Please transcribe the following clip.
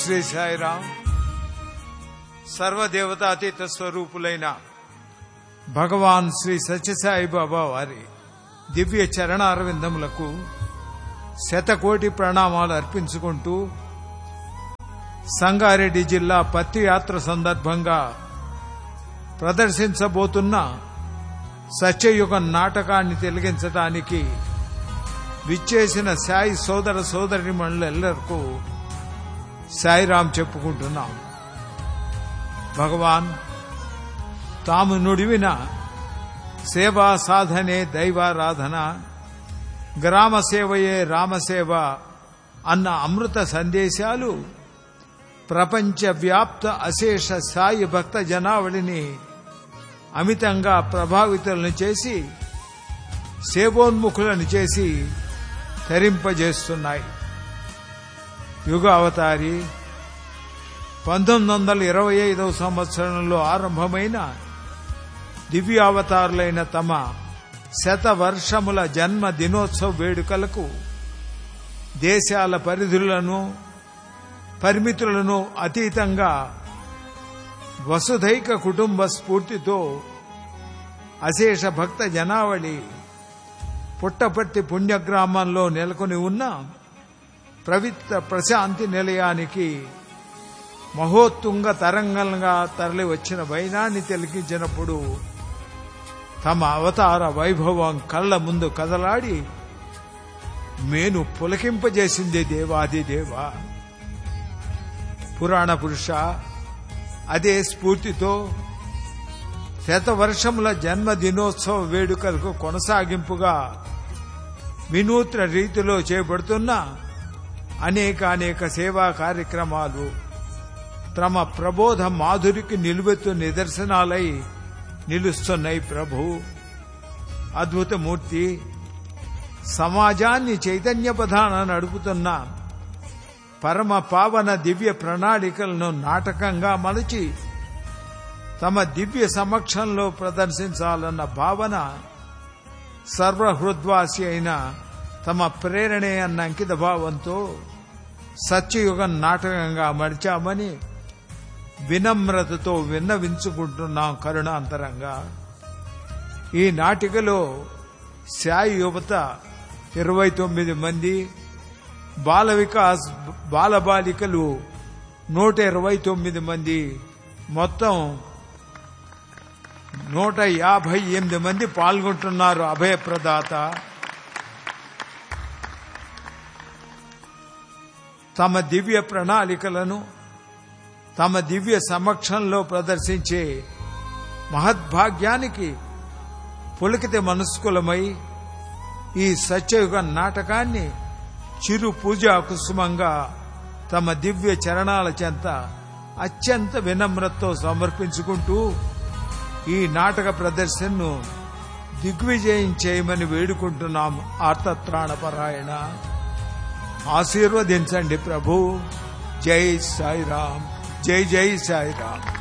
శ్రీ సాయిరాం సర్వదేవతాతీత స్వరూపులైన భగవాన్ శ్రీ సత్యసాయి బాబా వారి దివ్య చరణారవిందములకు శతకోటి ప్రణామాలు అర్పించుకుంటూ సంగారెడ్డి జిల్లా పత్తి యాత్ర సందర్భంగా ప్రదర్శించబోతున్న సత్యయుగ నాటకాన్ని తిలగించడానికి విచ్చేసిన సాయి సోదర సోదరి మండలెల్లరికూ సాయిరాం చెప్పుకుంటున్నాం భగవాన్ తాము నుడివిన సేవా సాధనే దైవారాధన గ్రామ సేవయే రామసేవ అన్న అమృత సందేశాలు ప్రపంచవ్యాప్త అశేష సాయి భక్త జనావళిని అమితంగా ప్రభావితులను చేసి సేవోన్ముఖులను చేసి తరింపజేస్తున్నాయి యుగ అవతారి పంతొమ్మిది వందల ఇరవై ఐదవ సంవత్సరంలో ఆరంభమైన దివ్యావతారులైన తమ శత వర్షముల జన్మ దినోత్సవ వేడుకలకు దేశాల పరిధులను పరిమితులను అతీతంగా వసుధైక కుటుంబ స్ఫూర్తితో అశేష భక్త జనావళి పుట్టపర్తి పుణ్యగ్రామంలో నెలకొని ఉన్న పవిత్ర ప్రశాంతి నిలయానికి మహోత్తుంగ తరంగంగా తరలి వచ్చిన వైనాన్ని తిలకించినప్పుడు తమ అవతార వైభవం కళ్ళ ముందు కదలాడి మేను పులకింపజేసింది దేవాది దేవ పురాణ పురుష అదే స్ఫూర్తితో శతవర్షముల జన్మదినోత్సవ వేడుకలకు కొనసాగింపుగా వినూత్న రీతిలో చేపడుతున్న అనేక అనేక సేవా కార్యక్రమాలు తమ ప్రబోధ మాధురికి నిలువెత్తు నిదర్శనాలై నిలుస్తున్నాయి ప్రభు అద్భుతమూర్తి సమాజాన్ని చైతన్యపధాన నడుపుతున్న పరమ పావన దివ్య ప్రణాళికలను నాటకంగా మలచి తమ దివ్య సమక్షంలో ప్రదర్శించాలన్న భావన సర్వహృద్వాసి అయిన తమ ప్రేరణే అన్న అంకిత భావంతో సత్యయుగం నాటకంగా మడిచామని వినమ్రతతో విన్నవించుకుంటున్నాం కరుణాంతరంగా ఈ నాటికలో సాయి యువత ఇరవై తొమ్మిది మంది బాల వికాస్ బాలబాలికలు నూట ఇరవై తొమ్మిది మంది మొత్తం నూట యాభై ఎనిమిది మంది పాల్గొంటున్నారు అభయప్రదాత తమ దివ్య ప్రణాళికలను తమ దివ్య సమక్షంలో ప్రదర్శించే మహద్భాగ్యానికి పులకిత మనస్కులమై ఈ సత్యయుగ నాటకాన్ని చిరు పూజా కుసుమంగా తమ దివ్య చరణాల చెంత అత్యంత వినమ్రతతో సమర్పించుకుంటూ ఈ నాటక ప్రదర్శనను దిగ్విజయం చేయమని వేడుకుంటున్నాం ఆర్తత్రాణపరాయణ ఆశీర్వదించండి ప్రభు జై సాయిరామ్ జై జై సాయిరామ్